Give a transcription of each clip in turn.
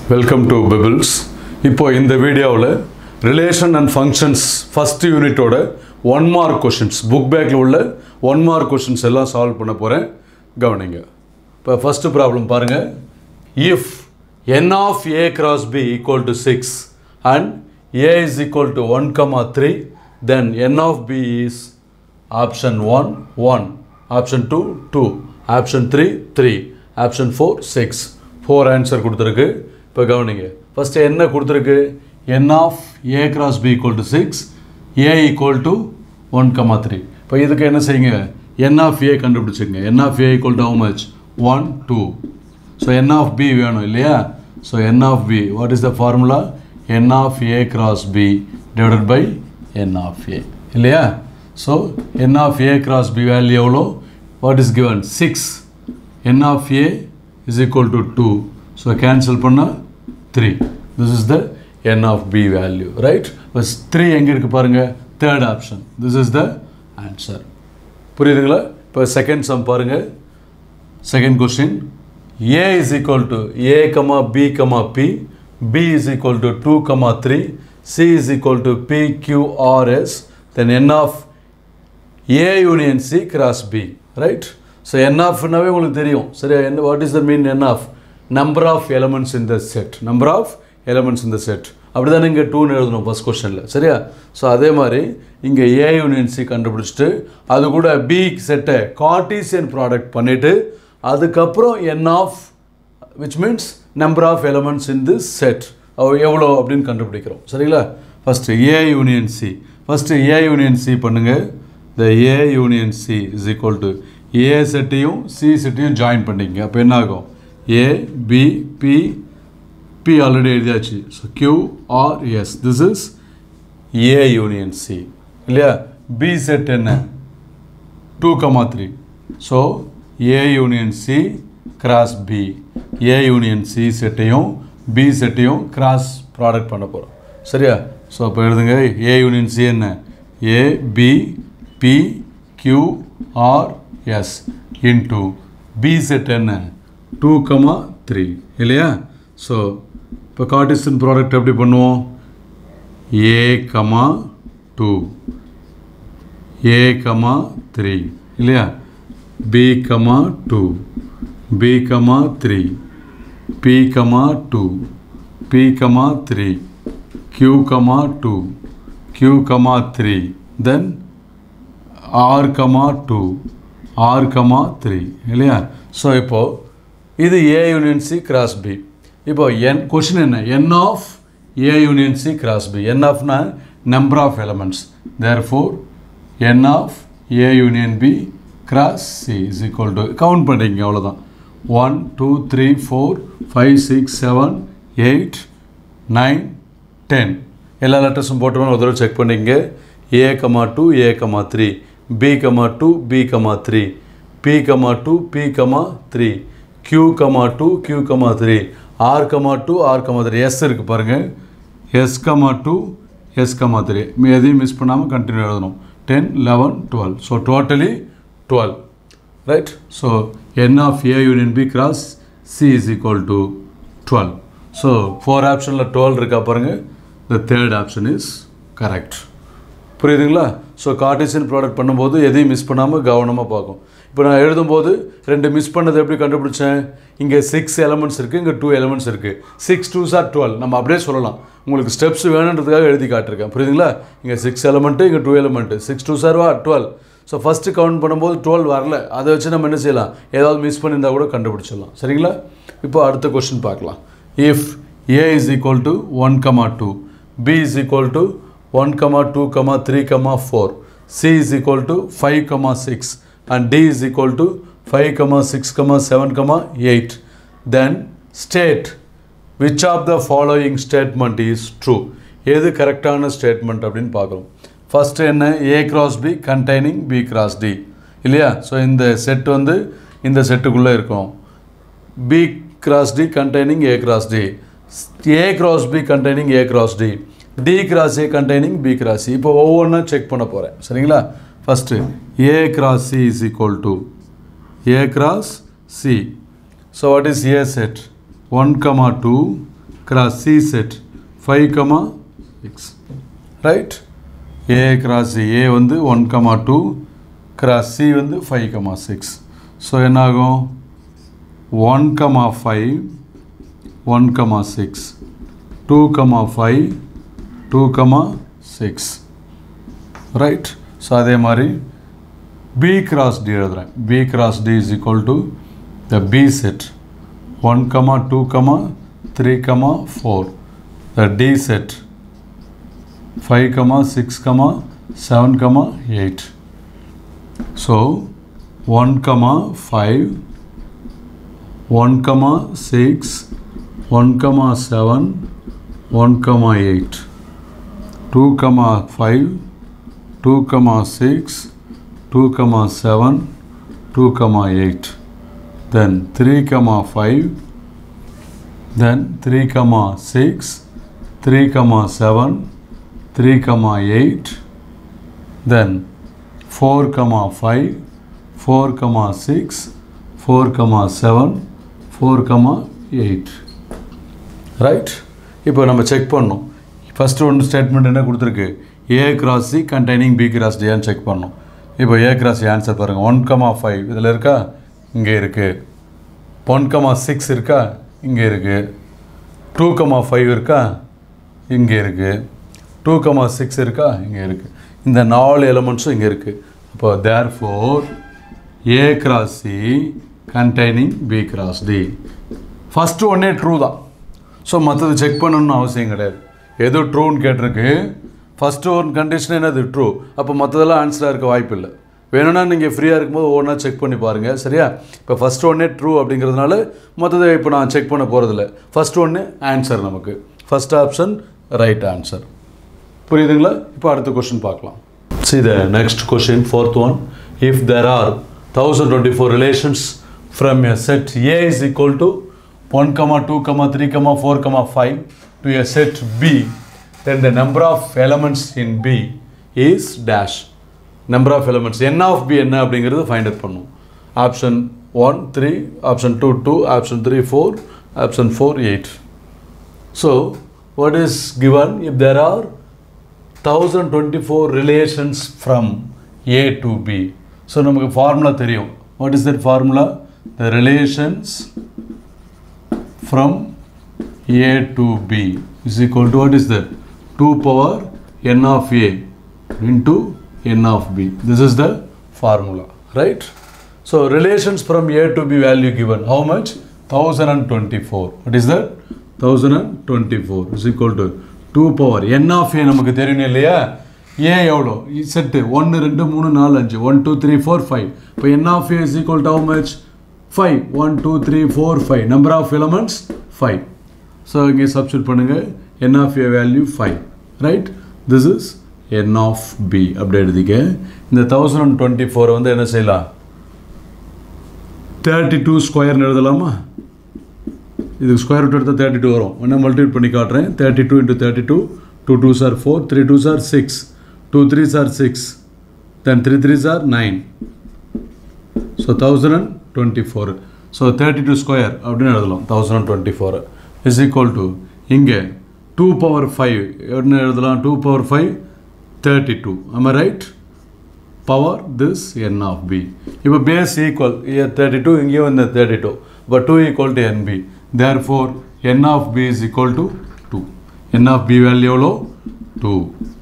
Welcome to pebbles இப்போ இந்த வீடியோவில் ரிலேஷன் அண்ட் ஃபங்க்ஷன்ஸ் ஃபஸ்ட் யூனிட்டோட ஒன் மார்க் கொஷின்ஸ் புக் பேக்கில் உள்ள ஒன் மார்க் கொஷின்ஸ் எல்லாம் சால்வ் பண்ண போகிறேன் கவனிங்க இப்போ ஃபஸ்ட்டு ப்ராப்ளம் பாருங்கள் if N of A cross B equal to six and A is equal to one comma three then N of B is option one one option two two option three three option four six four answer கொடுத்துருக்கு இப்போ கவனிங்க first என்ன கொடுத்துருக்கு என் of A cross B equal to six A equal to one comma three இப்போ இதுக்கு என்ன செய்யுங்க N of A கண்டுபிடிச்சிங்க N of A equal to how much one two so N of B வேணும் இல்லையா so N of B what is the formula N of A cross B divided by N of A இல்லையா so N of A cross B value எவ்வளோ what is given six N of A is equal to two so cancel பண்ணால் three this is the N of B value right பஸ் three எங்கே இருக்குது பாருங்கள் third option this is the answer புரியுதுங்களா இப்போ second sum பாருங்கள் Second question A is equal to A comma B comma P B is equal to 2 comma 3 C is equal to P Q R S then N of A union C cross B right so N of நாவே உங்களுக்கு தெரியும் சரியா என்ன what is the mean N of number of elements in the set number of elements in the set அப்படி தான் இங்கே டூன்னு எழுதணும் ஃபஸ்ட் கொஸ்டினில் சரியா ஸோ அதே மாதிரி இங்கே ஏ யூனியன் சி கண்டுபிடிச்சிட்டு அது கூட பி செட்டை கார்டீசியன் ப்ராடக்ட் பண்ணிவிட்டு அதுக்கப்புறம் N of which means number of elements in this set எவ்வளோ அப்படின்னு கண்டுபிடிக்கிறோம் சரிங்களா first A union C first A union C பண்ணுங்கள் the A union C is equal to A செட்டையும் சி செட்டையும் ஜாயின் பண்ணிங்க அப்போ என்ன ஆகும் A B B B already எழுதியாச்சு so Q R S this is A union C இல்லையா B set என்ன two comma three so A union C cross B A union C செட்டையும் பி செட்டையும் கிராஸ் ப்ராடக்ட் பண்ண போகிறோம் சரியா so அப்போ எழுதுங்க ஏ யூனியன் சி என்ன A B B Q R S into B set என்ன டூ கமா த்ரீ இல்லையா ஸோ இப்போ கார்டிசன் ப்ராடக்ட் எப்படி பண்ணுவோம் A comma two A comma three இல்லையா B comma two B comma three B comma two B comma three Q comma two Q comma three then R comma two R comma three இல்லையா so இப்போது இது A union C cross B இப்போ N question என்ன என் of A union C cross B N ஆஃப்னா number of elements therefore N of A union B cross C is equal to count பண்ணிங்க அவ்வளோதான் one two three four five six seven eight nine ten எல்லா லெட்டர்ஸும் போட்டோம்னா ஒரு தடவை check பண்ணிங்க A comma two A comma three B comma two B comma three B comma two B comma three Q comma two Q comma three R comma two R comma three S இருக்குது பாருங்கள் S comma two S comma three எதையும் miss பண்ணாமல் continue எழுதணும் ten eleven twelve so totally twelve right so N of A union B cross C is equal to twelve so four ஆப்ஷனில் twelve இருக்கா பாருங்கள் the third option is correct புரியுதுங்களா so cartesian product பண்ணும்போது எதையும் miss பண்ணாமல் கவனமாக பார்க்கும் இப்போ நான் எழுதும்போது ரெண்டு மிஸ் பண்ணது எப்படி கண்டுபிடிச்சேன் இங்கே சிக்ஸ் எலமெண்ட்ஸ் இருக்குது இங்கே டூ எலமெண்ட்ஸ் இருக்குது சிக்ஸ் டூ சார் டுவெல் நம்ம அப்படியே சொல்லலாம் உங்களுக்கு ஸ்டெப்ஸ் வேணுன்றதுக்காக எழுதி காட்டிருக்கேன் புரியுதுங்களா இங்கே சிக்ஸ் எலமெண்ட்டு இங்கே டூ எலமெண்ட்டு சிக்ஸ் டூ சார் வா டுவெல் ஸோ ஃபஸ்ட்டு கவுண்ட் பண்ணும்போது டுவெல் வரல அதை வச்சு நம்ம என்ன செய்யலாம் ஏதாவது மிஸ் பண்ணியிருந்தா கூட கண்டுபிடிச்சிடலாம் சரிங்களா இப்போ அடுத்த கொஸ்டின் பார்க்கலாம் if A is equal to one comma two B is equal to one comma two comma three comma four C is equal to five comma six and D is equal to five comma six comma seven comma eight then state which of the following statement is true எது கரெக்டான statement அப்படின்னு பார்க்குறோம் first என்ன A cross B containing B cross D இல்லையா so இந்த set வந்து இந்த செட்டுக்குள்ளே இருக்கும் B cross D containing A cross D A cross B containing A cross D D cross A containing B cross C இப்போ ஒவ்வொன்றா check பண்ண போகிறேன் சரிங்களா first A cross C is equal to A cross C so what is A set one comma two cross C set 5 comma 6 right A cross C A வந்து 1 comma 2 cross C வந்து 5 comma 6 so என்ன ஆகும் 1 comma 5 1 comma 6 2 comma 5 2 comma 6 right so அதே மாதிரி B cross D எழுதுறேன் B cross D is equal to the B set 1 comma 2 comma 3 comma 4 the D set 5 comma 6 comma 7 comma 8 so 1 comma 5 1 comma 6 1 comma 7 1 comma 8 2 comma 5 2 comma 6 2 comma 7 2 comma 8 then 3 comma 5 then 3 comma 6 3 comma 7 3 comma 8 then 4 comma 5 4 comma 6 4 comma 7 4 comma 8 right இப்போ நம்ம check பண்ணோம் first ஒன்று statement என்ன கொடுத்துருக்கு A cross C containing B cross டியான்னு check பண்ணோம் இப்போ A cross answer பாருங்கள் ஒன் கமா ஃபைவ் இதில் இருக்கா இங்கே இருக்குது ஒன் கமா சிக்ஸ் இருக்கா இங்கே இருக்குது டூ கமா ஃபைவ் இருக்கா இங்கே இருக்குது டூ கமா சிக்ஸ் இருக்கா இங்கே இருக்குது இந்த நாலு எலமெண்ட்ஸும் இங்கே இருக்குது அப்போ therefore A cross C containing B cross D first ஒன்றே ட்ரூ தான் ஸோ மற்றது செக் பண்ணணும்னு அவசியம் கிடையாது எது ட்ரூன்னு கேட்டிருக்கு ஃபஸ்ட்டு ஒரு கண்டிஷன் என்னது ட்ரூ அப்போ மற்றதெல்லாம் ஆன்சராக இருக்க வாய்ப்பு இல்லை வேணும்னா நீங்கள் ஃப்ரீயாக இருக்கும்போது ஒவ்வொன்றா செக் பண்ணி பாருங்கள் சரியா இப்போ ஃபஸ்ட் ஒன்னே ட்ரூ அப்படிங்கிறதுனால மற்றதை இப்போ நான் செக் பண்ண போகிறதில்ல ஃபஸ்ட் ஒன்று ஆன்சர் நமக்கு ஃபஸ்ட் ஆப்ஷன் ரைட் ஆன்சர் புரியுதுங்களா இப்போ அடுத்த கொஸ்டின் பார்க்கலாம் See the next question, fourth one. If there are 1024 relations from a set A is equal to 1, comma 2, comma 3, comma 4, comma 5 to a set B, then the number of elements in B is dash. Number of elements. N of B என்ன அப்படிங்கிறது find out பண்ணும் option one three option two two option three four option four eight so what is given if there are 1024 relations from A to B. So நமக்கு formula தெரியும் what is that formula the relations from A to B is equal to what is that two power n of A into n of B this is the formula right so relations from A to B value given how much thousand and twenty four what is that thousand and twenty four is equal to two power n of A நமக்கு தெரியணும் இல்லையா ஏ எவ்வளோ set ஒன்று ரெண்டு மூணு நாலு அஞ்சு one two three four five இப்போ என் of A is equal to how much five one two three four five number of elements five so இங்கே சப்ஸ்டியூட் பண்ணுங்கள் n of A value five right this is n of B அப்படி எழுதிக்க இந்த thousand and twenty ஃபோரை வந்து என்ன செய்யலாம் thirty two ஸ்கொயர்னு எழுதலாமா இதுக்கு ஸ்கொயர் ரூட் எடுத்தால் தேர்ட்டி டூ வரும் ஒன்று மல்டிபிள் பண்ணி காட்டுறேன் thirty two into thirty two two two சார் ஃபோர் த்ரீ டூ சார் சிக்ஸ் டூ த்ரீ சார் சிக்ஸ் தென் த்ரீ த்ரீ சார் nine so thousand and twenty four so thirty two square அப்படின்னு எழுதலாம் thousand and twenty four is equal to இங்கே two power five என்ன எழுதலாம் two power five thirty two ஆமாம் right power this N of B இப்போ base equal thirty two இங்கேயும் இந்த thirty two இப்போ two equal to n B therefore N of B is equal to two n of B value எவ்வளோ two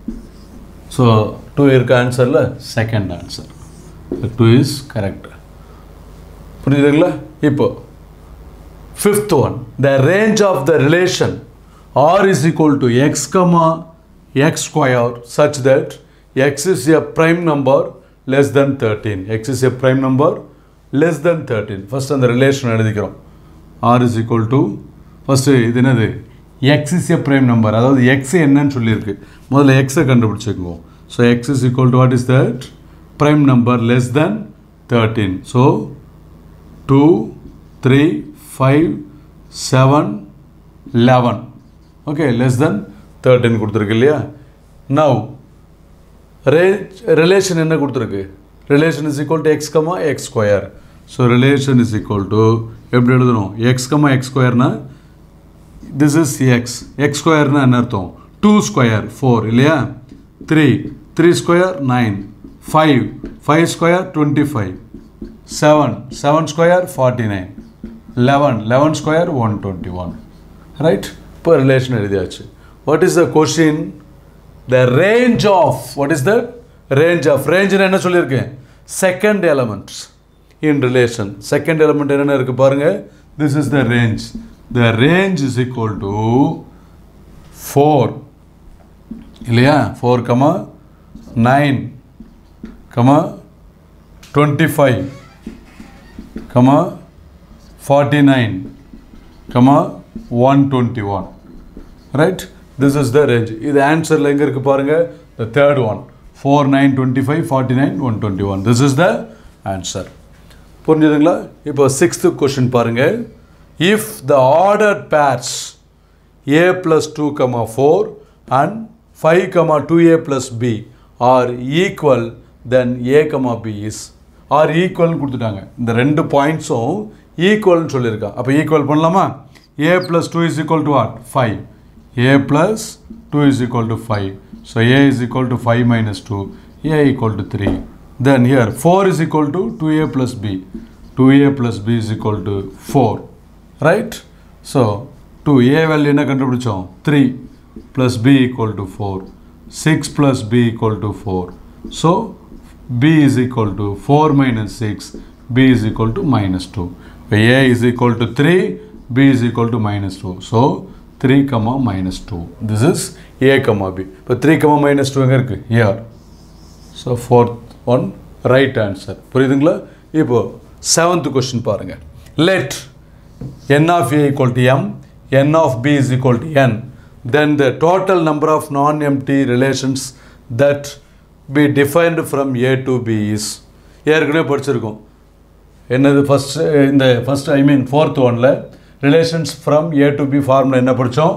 so two இருக்க ஆன்சரில் second answer two is correct புரியுதுங்களா இப்போ fifth one the range of the relation R is equal to x comma x square such that x is a prime number less than thirteen x is a prime number less than thirteen first அந்த relation எழுதிக்கிறோம் R is equal to first இது என்னது x is a prime number அதாவது x என்னன்னு சொல்லியிருக்கு முதல்ல எக்ஸை கண்டுபிடிச்சிக்குவோம் so x is equal to what is that prime number less than thirteen so two three five seven eleven okay less than thirteen கொடுத்துருக்கு இல்லையா நவ் ரே ரிலேஷன் என்ன கொடுத்துருக்கு relation is equal to x comma x square so relation is equal to எப்படி எழுதணும் x comma x ஸ்கொயர்னா this is x x ஸ்கொயர்னா என்ன அர்த்தம் டூ ஸ்கொயர் ஃபோர் இல்லையா three three square nine five five square twenty five seven seven square forty nine eleven eleven square one twenty one right இப்போ relation எழுதியாச்சு what is the question the range of what is the range of ரேஞ்சுன்னு என்ன சொல்லியிருக்கேன் second elements in relation second element என்னென்ன இருக்குது பாருங்கள் this is the range the range is equal to four இல்லையா four comma nine comma twenty five comma forty nine comma one twenty one right this is the range இது ஆன்சரில் எங்கே இருக்குது பாருங்கள் the third one four nine twenty five forty nine one twenty one this is the answer புரிஞ்சுதுங்களா இப்போ sixth question பாருங்கள் if the order pairs a plus 2 comma 4 and 5 comma 2a plus b are equal then a comma b is are equal கொடுத்துட்டாங்க இந்த ரெண்டு பாயிண்ட்ஸும் ஈக்குவல்னு சொல்லியிருக்கான் அப்போ equal பண்ணலாமா a plus 2 is equal to what 5 a plus 2 is equal to 5 so a is equal to 5 minus 2 a equal to 3 then here 4 is equal to 2a plus b 2a plus b is equal to 4 right so 2 a value என்ன கண்டுபிடிச்சோம் 3 plus b equal to 4 6 plus b equal to 4 so b is equal to 4 minus 6 b is equal to minus 2 இப்போ a is equal to 3 b is equal to minus 2 so 3 comma minus 2 this is a comma b இப்போ 3 comma minus 2 எங்க இருக்கு here so fourth one right answer புரியுதுங்களா இப்போ seventh question பாருங்க let n of a equal to m n of b is equal to n then the total number of non-empty relations that be defined from a to b is ஏற்கனவே படிச்சிருக்கோம் என்னது first இந்த first I mean fourth ஒனில் relations from A to B formula என்ன படித்தோம்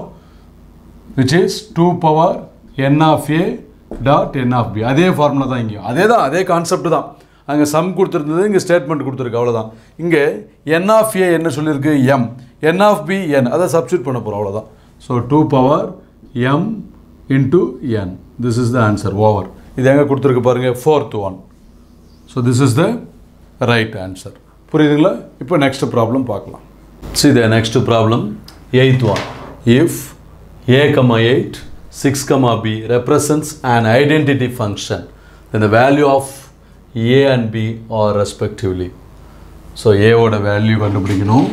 which is two power n of A dot n of B அதே formula தான் இங்கேயும் அதே தான் அதே கான்செப்ட் தான் அங்கே சம் கொடுத்துருந்தது இங்கே ஸ்டேட்மெண்ட் கொடுத்துருக்கு அவ்வளோதான் இங்கே என் ஆஃப் ஏ என்ன சொல்லியிருக்கு m n of B n அதை சப்ஸ்டியூட் பண்ண போகிறோம் அவ்வளோதான் so two power m into n this is the answer over இது எங்கே கொடுத்துருக்கு பாருங்கள் fourth one so this is the right answer புரியுதுங்களா இப்போ நெக்ஸ்ட் ப்ராப்ளம் பார்க்கலாம் See the next problem, eighth one. If a comma 8, 6 comma b represents an identity function, then the value of a and b are respectively. ஸோ ஏவோட value கண்டுபிடிக்கணும்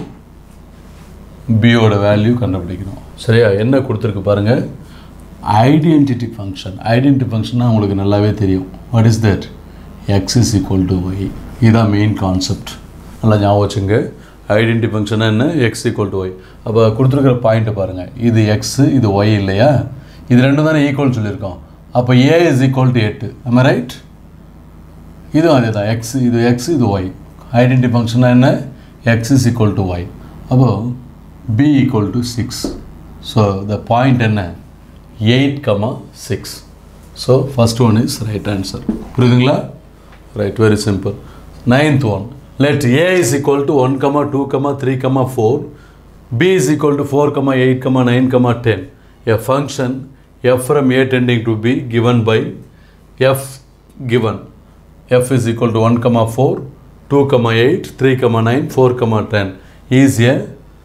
பியோட value கண்டுபிடிக்கணும் சரியா என்ன கொடுத்துருக்கு பாருங்கள் ஐடென்டிட்டி ஃபங்க்ஷன் ஐடென்டிட்டி ஃபங்க்ஷன்னா உங்களுக்கு நல்லாவே தெரியும் what is that x is equal to y இதுதான் மெயின் கான்செப்ட் நல்லா ஞாபகம் வச்சுங்க ஐடென்டி ஃபங்க்ஷனா என்ன எக்ஸ் ஈக்குவல் டு ஒய் அப்போ கொடுத்துருக்கிற பாயிண்ட்டை பாருங்கள் இது எக்ஸு இது ஒய் இல்லையா இது ரெண்டும் தானே ஈக்குவல் சொல்லியிருக்கோம் அப்போ ஏ இஸ் ஈக்குவல் டு எட்டு நம்ம ரைட் இதுவும் அதே தான் எக்ஸ் இது எக்ஸ் இது ஒய் ஐடென்டி ஃபங்க்ஷனா என்ன x is equal to y அப்போது B equal to six so the point என்ன eight comma six so first one is right answer புரியுதுங்களா right very simple ninth one let a is equal to 1 comma 2 comma 3 comma 4 b is equal to 4 comma 8 comma 9 comma 10 a function f from a tending to b given by f given f is equal to 1 comma 4 2 comma 8 3 comma 9 4 comma 10 is a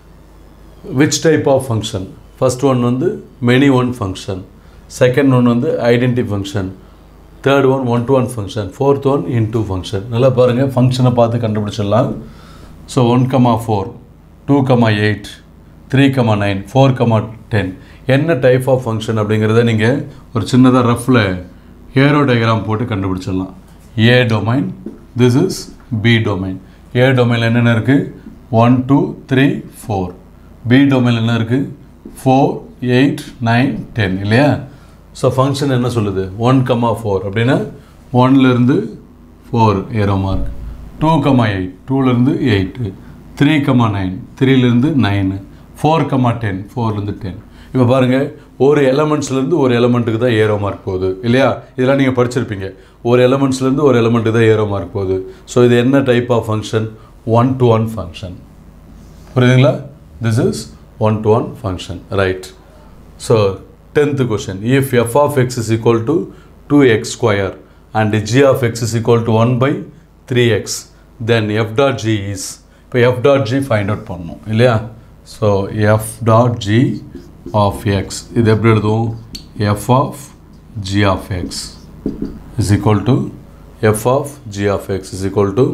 which type of function first one வந்து many one function second one வந்து identity function third one one to one function fourth one into function நல்லா பாருங்கள் ஃபங்க்ஷனை பார்த்து கண்டுபிடிச்சிடலாம் so one comma four two comma eight three comma nine four comma ten என்ன type of function அப்படிங்கிறத நீங்கள் ஒரு சின்னதாக ரஃப்பில் ஏரோ டயக்ராம் போட்டு கண்டுபிடிச்சிடலாம் A domain this is B domain A டொமைனில் என்னென்ன இருக்குது one two three four B டொமைனில் என்ன இருக்குது ஃபோர் எயிட் நைன் டென் இல்லையா ஸோ ஃபங்க்ஷன் என்ன சொல்லுது ஒன் கமா ஃபோர் அப்படின்னா ஒன்லேருந்து four arrow mark two comma eight டூலேருந்து எயிட்டு த்ரீ கமா நைன் த்ரீலேருந்து நைனு ஃபோர் கமா டென் ஃபோர்லேருந்து டென் இப்போ பாருங்கள் ஒரு எலமெண்ட்ஸ்லேருந்து ஒரு எலமெண்ட்டுக்கு தான் ஏரோ மார்க் போகுது இல்லையா இதெல்லாம் நீங்கள் படிச்சிருப்பீங்க ஒரு எலமெண்ட்ஸ்லேருந்து ஒரு எலமெண்ட்டுக்கு தான் ஏரோ மார்க் போகுது ஸோ இது என்ன type of function one to one function புரியுதுங்களா this is one to one function right so tenth question if f of X is equal to two x square and g of X is equal to one by three x then F dot g is இப்போ f dot G find out பண்ணணும் இல்லையா so f dot G of X இது எப்படி எழுதுவோம் f of G of X is equal to F of G of X is equal to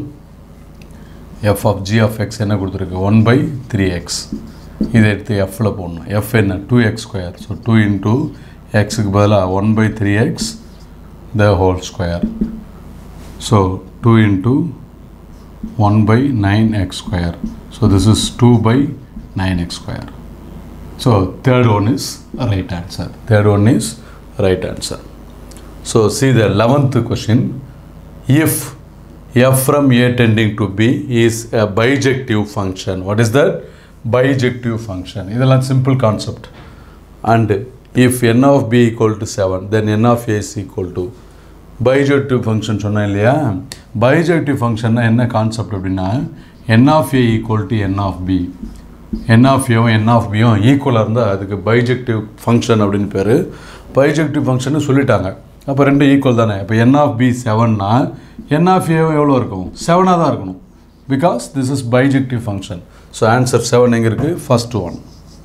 F of G of x என்ன கொடுத்துருக்கு one by three X இதை எடுத்து எஃப்பில் போடணும் f என்ன two x square so two into எக்ஸுக்கு பதிலாக one by three x the whole square so two into one by nine x square so this is two by nine x square so third one is right answer third one is right answer so C the eleventh question if f from a tending to b is a bijective function what is that bijective function இதெல்லாம் simple concept and if n of b equal to 7 then n of a is equal to bijective function சொன்னேன் இல்லையா bijective function என்ன concept அப்படின்னா n of a equal to n of b n of a n of b யும் ஈக்குவலாக இருந்தால் அதுக்கு bijective function அப்படின்னு பேர் bijective function சொல்லிட்டாங்க அப்போ ரெண்டு ஈக்குவல் தானே இப்போ என் ஆஃப் பி செவன்னா என் ஆஃப் ஏ எவ்வளோ இருக்கும் செவனாக தான் இருக்கணும் because this is bijective function so answer seven எங்கே இருக்குது first one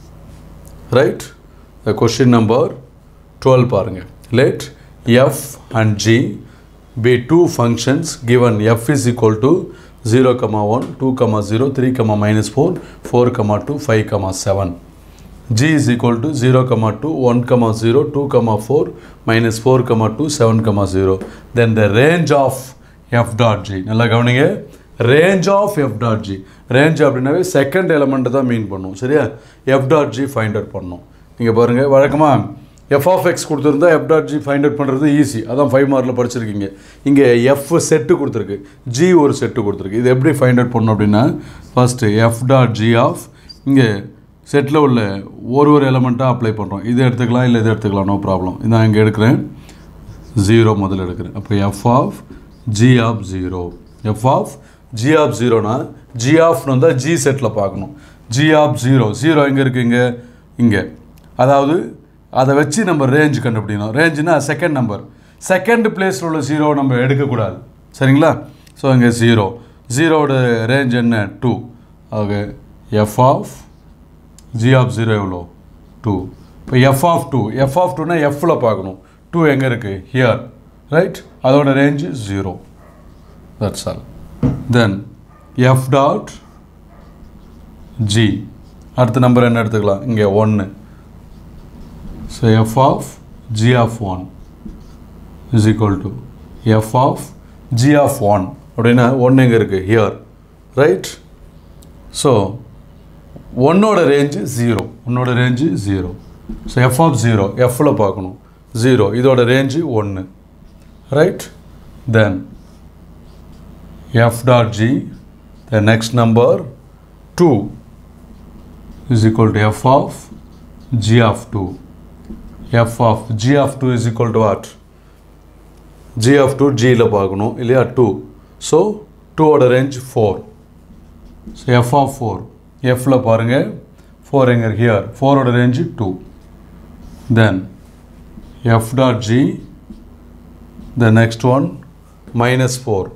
right the question number twelve பாருங்கள் let F and G be two functions given F is equal to zero comma one two comma zero three comma minus four four comma two five comma seven g is equal to 0 comma 2 1 comma 0 2 comma 4 minus 4 comma 2 7 comma 0 then the range of f dot g நல்லா கவனிங்க range of f dot g range அப்படின்னாவே second element தான் mean பண்ணும் சரியா f dot g find out பண்ணணும் நீங்கள் பாருங்கள் வழக்கமாக எஃப் ஆஃப் எக்ஸ் கொடுத்துருந்தா F dot G find out பண்ணுறது ஈஸி அதான் ஃபைவ் மார்க்கில் படிச்சிருக்கீங்க இங்கே எஃப் செட்டு கொடுத்துருக்கு ஜி ஒரு செட்டு கொடுத்துருக்கு இது எப்படி ஃபைண்ட் அவுட் பண்ணணும் அப்படின்னா first F dot G of இங்கே செட்டில் உள்ள ஒரு ஒரு எலமெண்ட்டாக அப்ளை பண்ணுறோம் இதை எடுத்துக்கலாம் இல்லை இதை எடுத்துக்கலாம் நோ ப்ராப்ளம் நான் இங்கே எடுக்கிறேன் ஜீரோ முதல்ல எடுக்கிறேன் அப்போ F of G of zero F of G of ஜீரோனா ஜி ஆஃப்னு வந்தால் ஜி செட்டில் பார்க்கணும் ஜி ஆஃப் ஜீரோ ஜீரோ எங்கே இருக்குது இங்கே இங்கே அதாவது அதை வச்சு நம்ம ரேஞ்ச் கண்டுபிடிக்கணும் ரேஞ்சுனா செகண்ட் நம்பர் செகண்ட் பிளேஸில் உள்ள ஜீரோ நம்ம எடுக்கக்கூடாது சரிங்களா ஸோ இங்கே ஜீரோ ஜீரோட ரேஞ்ச் என்ன two okay F of G of zero எவ்வளோ டூ இப்போ F of two F of டூனா எஃப்பில் பார்க்கணும் டூ எங்கே இருக்குது ஹியர் ரைட் அதோட range zero that's all then F dot G அடுத்த நம்பர் என்ன எடுத்துக்கலாம் இங்கே ஒன்று so F of G of one is equal to F of G of one அப்படின்னா ஒன்று எங்கே இருக்குது ஹியர் ரைட் ஸோ ஒன்னோட ரேஞ்சு ஜீரோ உன்னோட range zero so F of zero எஃப்பில் பார்க்கணும் ஜீரோ இதோட ரேஞ்சு ஒன்று right then F dot G the next number two is equal to F of G of two F of G of two is equal to what G of two ஜியில் பார்க்கணும் இல்லையா two so டூவோட range four so F of four எஃப்பில் பாருங்கள் four எங்கே here ஃபோரோட range two then F dot G the next one minus four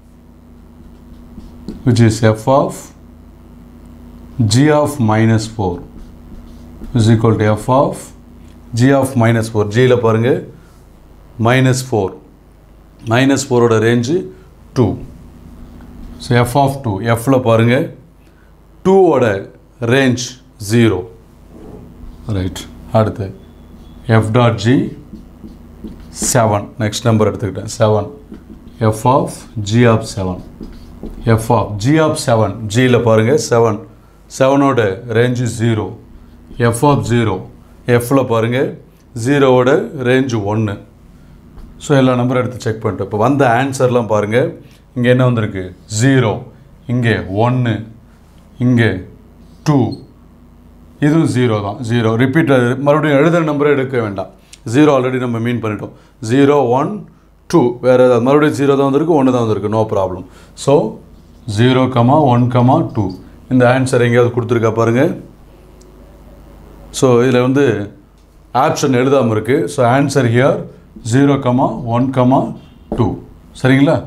which is F of G of minus four is equal to F of G of minus four ஜியில் பாருங்கள் minus four minus ஃபோரோட range two so F of two எஃப்பில் பாருங்கள் டூவோட range zero right அடுத்து F dot G seven next number எடுத்துக்கிட்டேன் seven F of G of seven F of G of seven ஜியில் பாருங்கள் செவன் செவனோட range zero F of zero எஃப்பில் பாருங்கள் ஜீரோவோட ரேஞ்சு ஒன்று ஸோ எல்லா நம்பரும் எடுத்து செக் பண்ணிட்டு இப்போ வந்த ஆன்சர்லாம் பாருங்கள் இங்கே என்ன வந்திருக்கு ஜீரோ இங்கே ஒன்று இங்கே டூ இதுவும் ஜீரோ தான் ஜீரோ ரிப்பீட் மறுபடியும் எழுதுகிற நம்பரை எடுக்க வேண்டாம் ஜீரோ ஆல்ரெடி நம்ம மீன் பண்ணிட்டோம் ஜீரோ ஒன் டூ வேறு ஏதாவது மறுபடியும் ஜீரோ தான் வந்திருக்கு ஒன்று தான் வந்திருக்கு no problem so zero comma one comma two இந்த ஆன்சர் எங்கேயாவது கொடுத்துருக்கா பாருங்கள் ஸோ இதில் வந்து ஆப்ஷன் எழுதாமல் இருக்குது so answer here zero comma one comma two சரிங்களா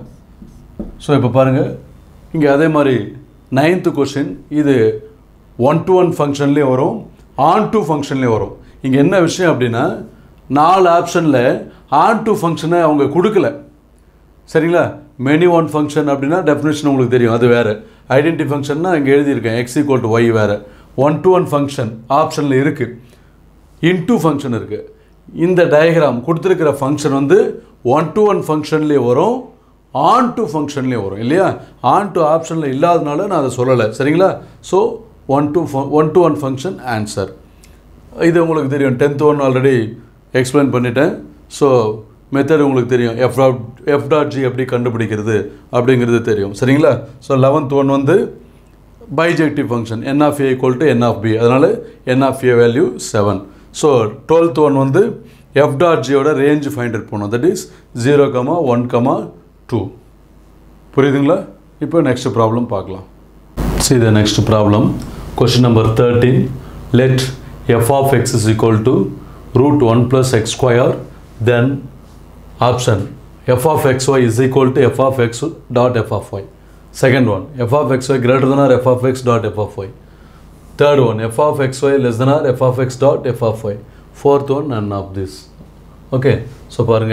ஸோ இப்போ பாருங்கள் இங்கே அதே மாதிரி நைன்த்து கொஷின் இது ஒன் டு ஒன் ஃபங்க்ஷன்லேயும் வரும் ஆன் டு ஃபங்க்ஷன்லேயும் வரும் இங்கே என்ன விஷயம் அப்படின்னா நாலு ஆப்ஷனில் ஆன் டு ஃபங்க்ஷனை அவங்க கொடுக்கல சரிங்களா மெனி ஒன் ஃபங்க்ஷன் அப்படின்னா டெஃபினேஷன் உங்களுக்கு தெரியும் அது வேறு ஐடென்டி ஃபங்க்ஷன்னா இங்கே எழுதியிருக்கேன் எக்ஸ் ஈக்குவல் டு ஒய் வேறு ஒன் டு ஒன் ஃபங்க்ஷன் ஆப்ஷனில் இருக்குது இன்டூ ஃபங்க்ஷன் இருக்குது இந்த டயக்ராம் கொடுத்துருக்கிற ஃபங்க்ஷன் வந்து ஒன் டு ஒன் ஃபங்க்ஷன்லேயே வரும் ஆன் டு ஃபங்க்ஷன்லேயே வரும் இல்லையா ஆன் டு ஆப்ஷனில் இல்லாதனால நான் அதை சொல்லலை சரிங்களா so one to one to one function answer இது உங்களுக்கு தெரியும் டென்த் ஒன் ஆல்ரெடி எக்ஸ்பிளைன் பண்ணிட்டேன் ஸோ மெத்தட் உங்களுக்கு தெரியும் F dot F dot G எப்படி கண்டுபிடிக்கிறது அப்படிங்கிறது தெரியும் சரிங்களா ஸோ லெவன்த் ஒன் வந்து bijective function N of A equal to N of B அதனால் N of A value seven so twelfth one வந்து எஃப் டாட் ஜியோட ரேஞ்ச் ஃபைண்ட் அவுட் பண்ணோம் that is zero comma one comma two புரியுதுங்களா இப்போ next problem பார்க்கலாம் See the next problem. Question number 13. Let f of x is equal to root 1 plus x square. Then option f of xy is equal to f of x dot f of y. Second one, f of xy greater than or f of x dot f of y. Third one, f of xy less than or f of x dot f of y. Fourth one, none of this. Okay, so பாருங்க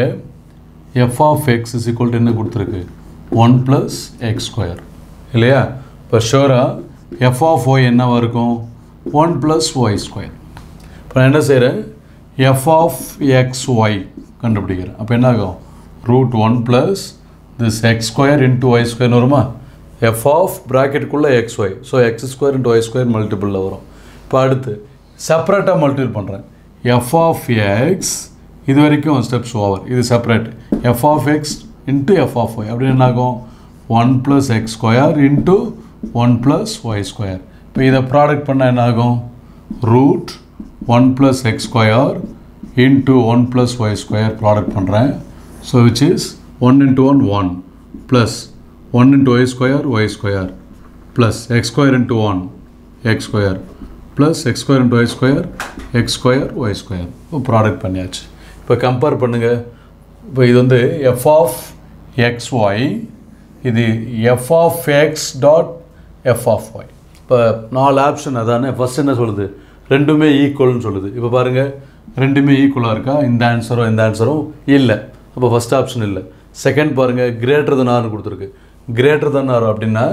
f of x is equal to என்ன கொடுத்துருக்கு 1 plus x square இல்லையா இப்போ ஷோராக F of Y என்னவாக இருக்கும் one plus Y square இப்போ நான் என்ன செய்கிறேன் எஃப் ஆஃப் எக்ஸ் ஒய் கண்டுபிடிக்கிறேன் அப்போ என்ன ஆகும் root one plus this X square into Y ஸ்கொயர்னு வருமா எஃப் ஆஃப் ப்ராக்கெட்டுக்குள்ளே X Y so X square into Y square மல்டிபிளில் வரும் இப்போ அடுத்து செப்பரேட்டாக மல்டிபிள் பண்ணுறேன் எஃப் ஆஃப் எக்ஸ் இது வரைக்கும் ஸ்டெப்ஸ் ஓவர் இது separate F of X into F of Y அப்படின்னு என்ன ஆகும் one plus X square into one plus Y square இப்போ இதை ப்ராடக்ட் பண்ணால் என்ன ஆகும் root one plus X square into one plus Y square product பண்ணுறேன் so which is one into one one plus one into Y square Y square plus X square into one X square plus X square into Y square X square Y square இப்போ product பண்ணியாச்சு இப்போ compare பண்ணுங்கள் இப்போ இது வந்து F of X Y இது F of X dot F of Y இப்போ நாலு ஆப்ஷன் அதானே ஃபஸ்ட் என்ன சொல்லுது ரெண்டுமே ஈக்குவல்னு சொல்லுது இப்போ பாருங்கள் ரெண்டுமே ஈக்குவலாக இருக்கா இந்த ஆன்சரும் இந்த ஆன்சரும் இல்லை அப்போ ஃபஸ்ட் ஆப்ஷன் இல்லை செகண்ட் பாருங்கள் கிரேட்டர் தன் ஆர்னு கொடுத்துருக்கு கிரேட்டர் தன் ஆர் அப்படின்னா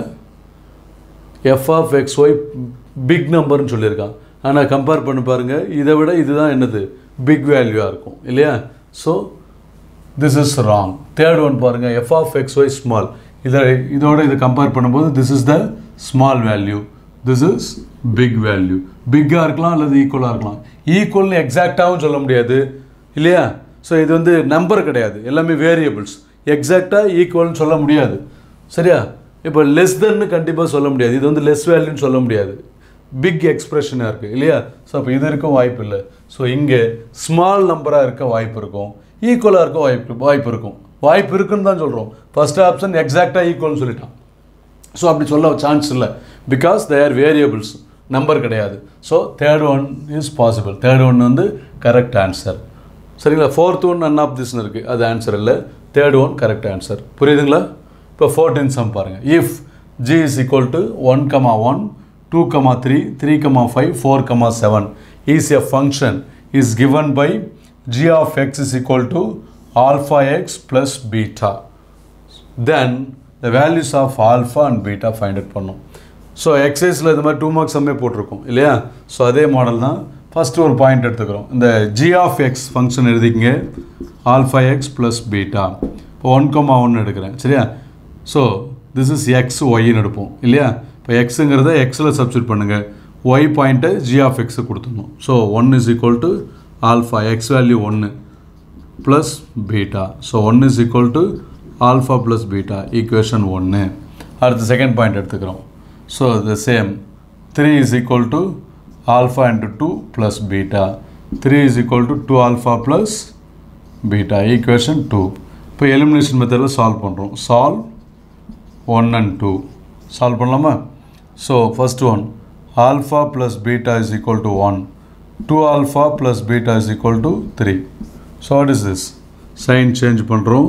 F of X Y big நம்பர்னு சொல்லியிருக்கான் ஆனால் கம்பேர் பண்ணி பாருங்கள் இதை விட இதுதான் என்னது பிக் வேல்யூவாக இருக்கும் இல்லையா so this is wrong third one பாருங்கள் F of X Y small இதை இதோட இதை கம்பேர் பண்ணும்போது this is the small value this is big value பிக்காக இருக்கலாம் அல்லது ஈக்குவலாக இருக்கலாம் ஈக்குவல்னு எக்ஸாக்டாகவும் சொல்ல முடியாது இல்லையா ஸோ இது வந்து நம்பர் கிடையாது எல்லாமே வேரியபிள்ஸ் எக்ஸாக்டாக ஈக்குவல்னு சொல்ல முடியாது சரியா இப்போ லெஸ் தென்னு கண்டிப்பாக சொல்ல முடியாது இது வந்து லெஸ் வேல்யூன்னு சொல்ல முடியாது பிக் எக்ஸ்பிரஷனாக இருக்குது இல்லையா ஸோ அப்போ இது இருக்க வாய்ப்பு இல்லை ஸோ இங்கே ஸ்மால் நம்பராக இருக்க வாய்ப்பு இருக்கும் ஈக்குவலாக இருக்க வாய்ப்பு வாய்ப்பு இருக்கும் வாய்ப்பு இருக்குன்னு தான் சொல்கிறோம் ஃபர்ஸ்ட் ஆப்ஷன் எக்ஸாக்டாக ஈக்குவல்னு சொல்லிட்டான் ஸோ அப்படி சொல்ல சான்ஸ் இல்லை because they are variables number கிடையாது so third one is possible third one வந்து கரெக்ட் ஆன்சர் சரிங்களா ஃபோர்த் ஒன் நன் ஆஃப் திஸ்னு இருக்குது அது ஆன்சர் இல்லை தேர்ட் ஒன் கரெக்ட் ஆன்சர் புரியுதுங்களா இப்போ ஃபோர்டீன் சம் பாருங்கள் if G is equal to one comma one two comma three three comma five four comma seven is a function is given by g of x is equal to alpha x plus beta then the values of alpha and beta find out பண்ணோம் so எக்ஸைஸில் இது மாதிரி two marks சம்மே போட்டிருக்கோம் இல்லையா so அதே model தான் first ஒரு point எடுத்துக்கிறோம் இந்த ஜி ஆஃப் எக்ஸ் ஃபங்க்ஷன் எழுதிக்கிங்க ஆல்ஃபா எக்ஸ் ப்ளஸ் பீட்டா இப்போ ஒன் கமா ஒன் எடுக்கிறேன் சரியா ஸோ திஸ் இஸ் எக்ஸ் ஒய்ன்னு எடுப்போம் இல்லையா இப்போ எக்ஸுங்கிறத எக்ஸில் சப்ஸ்டியூட் பண்ணுங்கள் ஒய் பாயிண்ட்டை ஜி ஆஃப் எக்ஸு கொடுத்துடணும் so one is equal to alpha X value ஒன்று plus beta so one is equal to alpha plus beta equation ஒன்று அடுத்து செகண்ட் பாயிண்ட் எடுத்துக்கிறோம் so the same three is equal to alpha into two plus beta three is equal to two alpha plus beta equation two இப்போ elimination மெத்தடில் solve பண்ணுறோம் solve one and two solve பண்ணலாமா so first one alpha plus beta is equal to one two alpha plus beta is equal to three so what is this sign change பண்ணுறோம்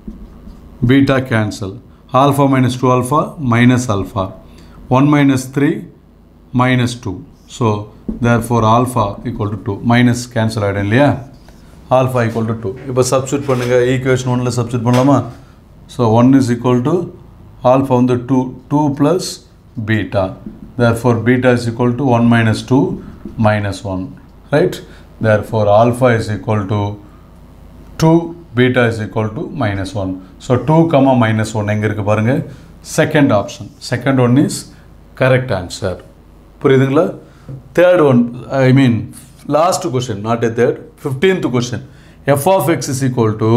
beta cancel alpha minus 2 alpha minus alpha 1 minus 3 minus 2 so therefore alpha equal to 2 minus cancel ஆகிடும் இல்லையா alpha equal to 2 இப்போ substitute பண்ணுங்க equation ஒன்றில் substitute பண்ணலாமா so one is equal to alpha வந்து two two plus beta therefore beta is equal to 1 minus 2 minus 1 right therefore alpha is equal to 2 beta is equal to minus 1 so 2 comma minus 1 எங்க இருக்கு பாருங்க second option second one is correct answer புரியுதுங்களா third one I mean last question not a third 15th question f of x is equal to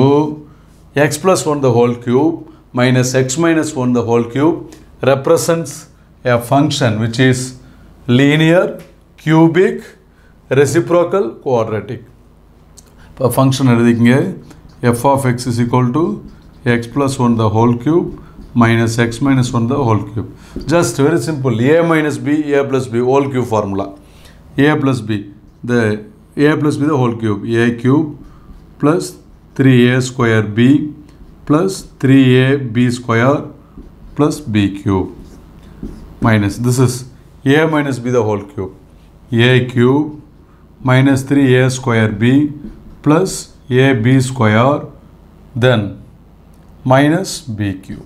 x plus 1 the whole cube minus x minus 1 the whole cube represents a function which is linear cubic reciprocal quadratic இப்போ function எழுதிக்கங்க F of X is equal to X plus one the whole cube minus X minus one the whole cube just very simple A minus B A plus B whole cube formula A plus B the A plus B the whole cube A cube plus three A square B plus three A B square plus B cube minus this is a minus b the whole cube a cube minus 3a square b plus ab square then minus b cube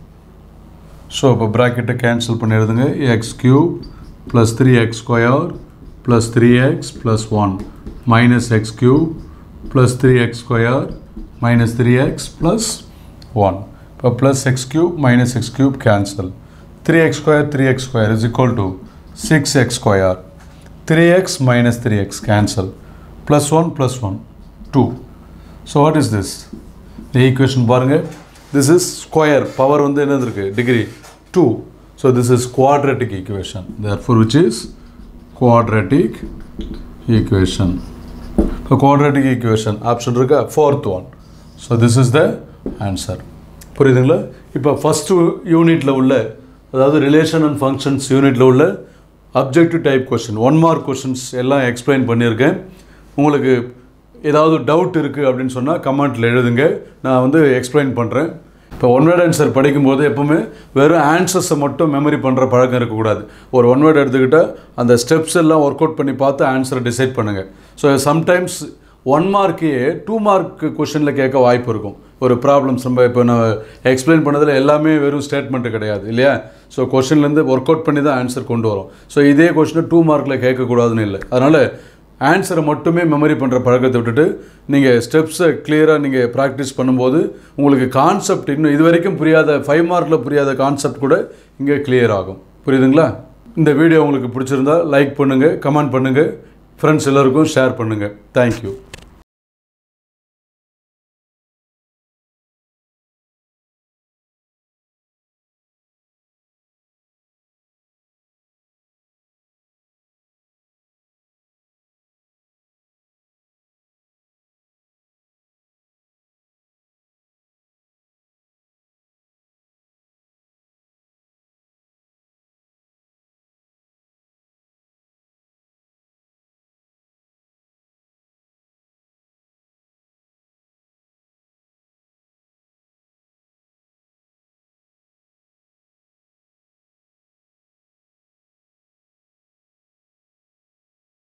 so இப்போ ப்ராக்கெட்டை cancel பண்ணிடுதுங்க X cube plus three X square plus three X plus one minus X cube plus three X square minus three X plus one இப்போ plus X cube minus X cube cancel three X square three X square is equal to six X square three X minus three X cancel plus one plus one two so what is this இந்த equation பாருங்கள் this is square power வந்து என்னது இருக்குது degree two so this is quadratic equation therefore which is quadratic equation இப்போ quadratic equation option இருக்கா fourth one so this is the answer புரியுதுங்களா இப்போ first யூனிட்டில் உள்ள அதாவது ரிலேஷன் அண்ட் ஃபங்க்ஷன்ஸ் யூனிட்டில் உள்ள objective type question one mark questions எல்லாம் எக்ஸ்பிளைன் பண்ணியிருக்கேன் உங்களுக்கு ஏதாவது டவுட் இருக்குது அப்படின்னு சொன்னால் கமெண்ட்டில் எழுதுங்க நான் வந்து எக்ஸ்பிளைன் பண்ணுறேன் இப்போ ஒன் வேர்ட் ஆன்சர் படிக்கும்போது எப்பவுமே வெறும் ஆன்சர்ஸை மட்டும் மெமரி பண்ணுற பழக்கம் இருக்கக்கூடாது ஒரு ஒன் வேர்ட் எடுத்துக்கிட்டால் அந்த ஸ்டெப்ஸ் எல்லாம் ஒர்க் அவுட் பண்ணி பார்த்து ஆன்சரை டிசைட் பண்ணுங்கள் ஸோ சம்டைம்ஸ் ஒன் மார்க்கையே டூ மார்க் கொஷனில் கேட்க வாய்ப்பு இருக்கும் ஒரு ப்ராப்ளம்ஸ் நம்ம இப்போ நான் எக்ஸ்பிளைன் பண்ணதில் எல்லாமே வெறும் ஸ்டேட்மெண்ட்டு கிடையாது இல்லையா ஸோ கொஷின்லேருந்து ஒர்க் அவுட் பண்ணி தான் ஆன்சர் கொண்டு வரும் ஸோ இதே கொஷினை டூ மார்க்கில் கேட்கக்கூடாதுன்னு இல்லை அதனால் ஆன்சரை மட்டுமே மெமரி பண்ணுற பழக்கத்தை விட்டுட்டு நீங்கள் ஸ்டெப்ஸை கிளியராக நீங்கள் ப்ராக்டிஸ் பண்ணும்போது உங்களுக்கு கான்செப்ட் இன்னும் இது வரைக்கும் புரியாத ஃபைவ் மார்க்கில் புரியாத கான்செப்ட் கூட இங்கே கிளியர் ஆகும் புரியுதுங்களா இந்த வீடியோ உங்களுக்கு பிடிச்சிருந்தா லைக் பண்ணுங்கள் கமெண்ட் பண்ணுங்கள் ஃப்ரெண்ட்ஸ் எல்லாருக்கும் ஷேர் பண்ணுங்கள் தேங்க்யூ